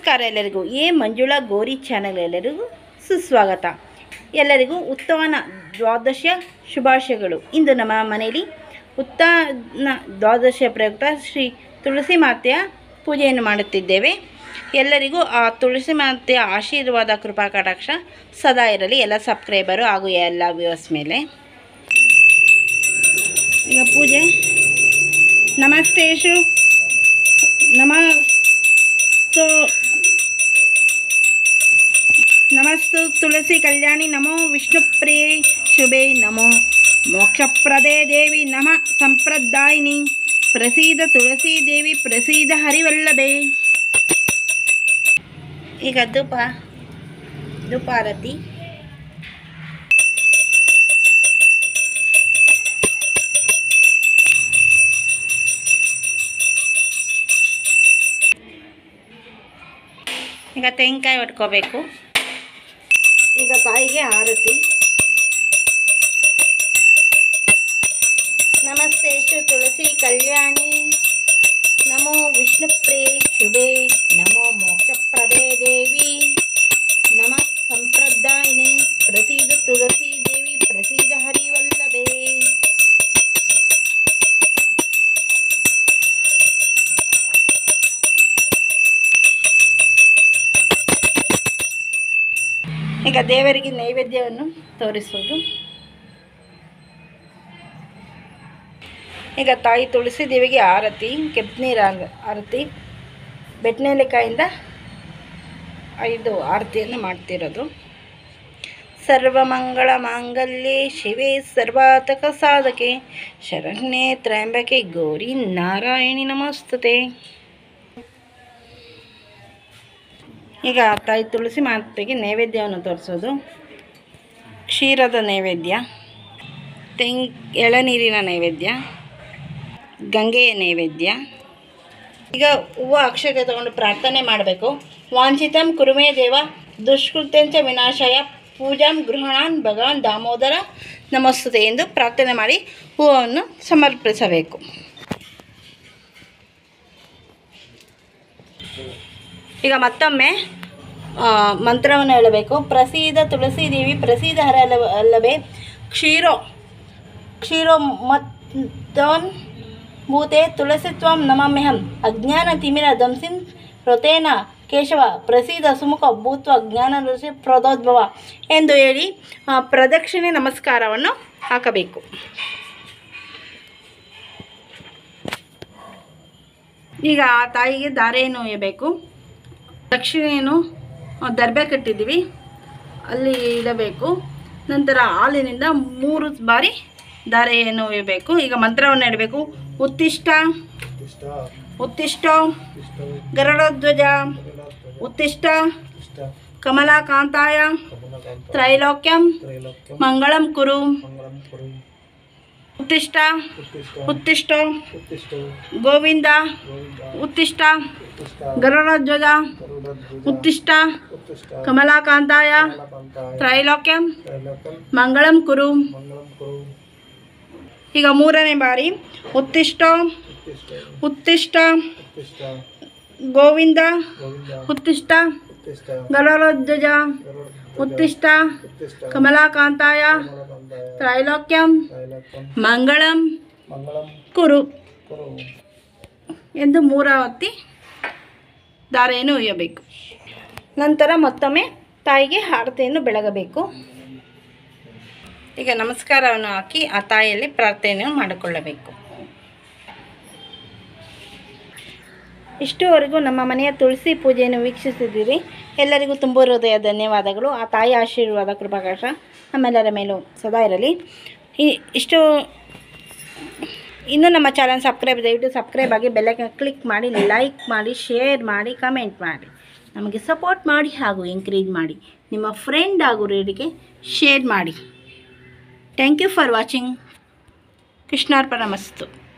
ನಮಸ್ಕಾರ ಎಲ್ಲರಿಗೂ ಎ ಮಂಜುಳಾ ಗೋರಿ ಚಾನಲ್ ಎಲ್ಲರಿಗೂ ಸುಸ್ವಾಗತ ಎಲ್ಲರಿಗೂ ಉತ್ತಮ ದ್ವಾದಶ ಶುಭಾಶಯಗಳು ಇಂದು ನಮ್ಮ ಮನೆಯಲ್ಲಿ ಉತ್ತಮ ದ್ವಾದಶ ಪ್ರಯುಕ್ತ ಶ್ರೀ ತುಳಸಿ ಮಾತೆಯ ಪೂಜೆಯನ್ನು ಮಾಡುತ್ತಿದ್ದೇವೆ ಎಲ್ಲರಿಗೂ ಆ ತುಳಸಿ ಮಾತೆಯ ಆಶೀರ್ವಾದ ಕೃಪಾ ಕಟಾಕ್ಷ ಸದಾ ಇರಲಿ ಎಲ್ಲ ಸಬ್ಸ್ಕ್ರೈಬರು ಹಾಗೂ ಎಲ್ಲ ವ್ಯೂವರ್ಸ್ ಮೇಲೆ ಈಗ ಪೂಜೆ ನಮಸ್ತೇಶು ನಮಸ್ತು ನಮಸ್ತು ತುಳಸಿ ಕಲ್ಯಾಣಿ ನಮೋ ವಿಷ್ಣುಪ್ರಿಯೆ ಶುಭೆ ನಮೋ ಮೋಕ್ಷಪ್ರದೇ ದೇವಿ ನಮಃ ಸಂಪ್ರದಾಯಿನಿ ಪ್ರಸೀದ ತುಳಸಿ ದೇವಿ ಪ್ರಸೀದ ಹರಿವಲ್ಲಭೆ ಈಗ ಧೂಪ ಧೂಪಾರತಿ ಈಗ ತೆಂಗಿನಕಾಯಿ ಹೊಟ್ಕೋಬೇಕು ಈಗ ತಾಯಿಗೆ ಆರತಿ ನಮಸ್ತೆ ಶ್ರೀ ತುಳಸಿ ಕಲ್ಯಾಣಿ ನಮೋ ವಿಷ್ಣುಪ್ರಿಯೆ ಶುಭೆ ನಮೋ ಮೋಕ್ಷಪ್ರದೇ ದೇವಿ ನಮಃ ಸಂಪ್ರದಾಯಿನಿ ಪ್ರಸೀದ ತುಳಸಿ ದೇವಿ ಪ್ರಸೀದ ಹರಿವಲ್ಲಭೆ ಈಗ ದೇವರಿಗೆ ನೈವೇದ್ಯವನ್ನು ತೋರಿಸುವುದು ಈಗ ತಾಯಿ ತುಳಸಿ ದೇವಿಗೆ ಆರತಿ ಕೆಂಪನೀರು ಆರತಿ ಬೆಟ್ನೆಲೆಕಾಯಿಂದ ಐದು ಆರತಿಯನ್ನು ಮಾಡ್ತಿರೋದು ಸರ್ವಮಂಗಳ ಮಾಂಗಲ್ಯೆ ಶಿವೆ ಸರ್ವಾತಕ ಸಾಧಕೆ ಶರಣ್ಯೆ ತ್ರ್ಯಂಬಕೆ ಗೌರಿ ನಾರಾಯಣಿ ನಮಸ್ತುತೆ ಈಗ ತಾಯಿ ತುಳಸಿ ಮಾತೆಗೆ ನೈವೇದ್ಯವನ್ನು ತೋರಿಸೋದು ಕ್ಷೀರದ ನೈವೇದ್ಯ ತೆಂಗ್ ಎಳನೀರಿನ ನೈವೇದ್ಯ ಗಂಗೆಯ ನೈವೇದ್ಯ ಈಗ ಹೂವು ಅಕ್ಷತೆ ತಗೊಂಡು ಪ್ರಾರ್ಥನೆ ಮಾಡಬೇಕು ವಾಂಛಿತಂ ಕುರುಮೇ ದೇವ ದುಷ್ಕೃತ್ಯಂಚ ವಿನಾಶಯ ಪೂಜಾಂ ಗೃಹಣಾನ್ ಭಗವಾನ್ ದಾಮೋದರ ನಮಸ್ತುತೆ ಎಂದು ಪ್ರಾರ್ಥನೆ ಮಾಡಿ ಹೂವನ್ನು ಸಮರ್ಪಿಸಬೇಕು ಈಗ ಮತ್ತೊಮ್ಮೆ ಆ, ಮಂತ್ರವನ್ನು ಹೇಳಬೇಕು ಪ್ರಸೀದ ತುಳಸಿ ದೇವಿ ಪ್ರಸೀದ ಹರ ಅಲ್ಲ ಅಲ್ಲವೇ ಕ್ಷೀರೋ ಕ್ಷೀರೋ ಮತ್ತೋನ್ ಭೂತೆ ತುಳಸಿತ್ವಂ ನಮಮ್ಯಹಂ ಅಜ್ಞಾನ ತಿಮಿರ ದಂಸಿಂ ಹೃತೇನ ಕೇಶವ ಪ್ರಸೀದ ಸುಮುಖ ಭೂತ್ವ ಜ್ಞಾನ ಋಷಿ ಪ್ರದೋದ್ಭವ ಎಂದು ಹೇಳಿ ಆ, ಪ್ರದಕ್ಷಿಣೆ ನಮಸ್ಕಾರವನ್ನು ಹಾಕಬೇಕು ಈಗ ಆ ತಾಯಿಗೆ ದಾರೆಯನ್ನು ಒಯ್ಯಬೇಕು ದಕ್ಷಿಣೆಯನ್ನು ಆ, ದರ್ಬೆ ಕಟ್ಟಿದ್ದೀವಿ ಅಲ್ಲಿ ಇಡಬೇಕು ನಂತರ ಹಾಲಿನಿಂದ ಮೂರು ಬಾರಿ ದಾರೆಯನ್ನು ಒಯ್ಯಬೇಕು ಈಗ ಮಂತ್ರವನ್ನು ಇಡಬೇಕು ಉತ್ತಿಷ್ಟ ಉತ್ತಿಷ್ಟ ಗರುಡಧ್ವಜ ಉತ್ತಿಷ್ಟ ಕಮಲಾಕಾಂತಾಯ ತ್ರೈಲೋಕ್ಯಂ ಮಂಗಳಂ ಕುರು ಉತ್ತಿಷ್ಟ ಉತ್ತಿಷ್ಟ ಗೋವಿಂದ ಉತ್ತಿಷ್ಟ ಗರುಡಧ್ವಜ ಉತ್ತಿಷ್ಟ ಕಮಲಾಕಾಂತಾಯ ತ್ರೈಲೋಕ್ಯಂ ಮಂಗಳಂ ಕುರು ಈಗ ಮೂರನೇ ಬಾರಿ ಉತ್ತಿಷ್ಟ ಉತ್ತಿಷ್ಟ ಗೋವಿಂದ ಉತ್ತಿಷ್ಟ ಗರುಡಧ್ವಜ ಉತ್ತಿಷ್ಟ ಕಮಲಾಕಾಂತಾಯ ತ್ರೈಲೋಕ್ಯಂ ಮಂಗಳಂ ಕುರು ಎಂದು ಮೂರಾವತಿ ದಾರೆಯನ್ನು ಒಯ್ಯಬೇಕು ನಂತರ ಮತ್ತೊಮ್ಮೆ ತಾಯಿಗೆ ಆರತಿಯನ್ನು ಬೆಳಗಬೇಕು ಈಗ ನಮಸ್ಕಾರವನ್ನು ಹಾಕಿ ಆ ತಾಯಿಯಲ್ಲಿ ಪ್ರಾರ್ಥನೆಯನ್ನು ಮಾಡಿಕೊಳ್ಳಬೇಕು ಇಷ್ಟುವರೆಗೂ ನಮ್ಮ ಮನೆಯ ತುಳಸಿ ಪೂಜೆಯನ್ನು ವೀಕ್ಷಿಸಿದ್ದೀರಿ ಎಲ್ಲರಿಗೂ ತುಂಬ ಹೃದಯ ಧನ್ಯವಾದಗಳು ಆ ತಾಯಿ ಆಶೀರ್ವಾದ ಕೃಪಾಕಾಶ ನಮ್ಮೆಲ್ಲರ ಮೇಲೂ ಸದಾ ಇರಲಿ ಈ ಇಷ್ಟು ಇನ್ನೂ ನಮ್ಮ ಚಾನಲ್ ಸಬ್ಸ್ಕ್ರೈಬ್ ದಯವಿಟ್ಟು ಸಬ್ಸ್ಕ್ರೈಬ್ ಆಗಿ ಬೆಲ್ಲೈಕನ್ ಕ್ಲಿಕ್ ಮಾಡಿ ಲೈಕ್ ಮಾಡಿ ಶೇರ್ ಮಾಡಿ ಕಮೆಂಟ್ ಮಾಡಿ ನಮಗೆ ಸಪೋರ್ಟ್ ಮಾಡಿ ಹಾಗೂ ಎಂಕರೇಜ್ ಮಾಡಿ ನಿಮ್ಮ ಫ್ರೆಂಡ್ ಹಾಗೂ ರೇಡಿಗೆ ಶೇರ್ ಮಾಡಿ ಥ್ಯಾಂಕ್ ಯು ಫಾರ್ ವಾಚಿಂಗ್ ಕೃಷ್ಣಾರ್ಪಣ ಮಸ್ತು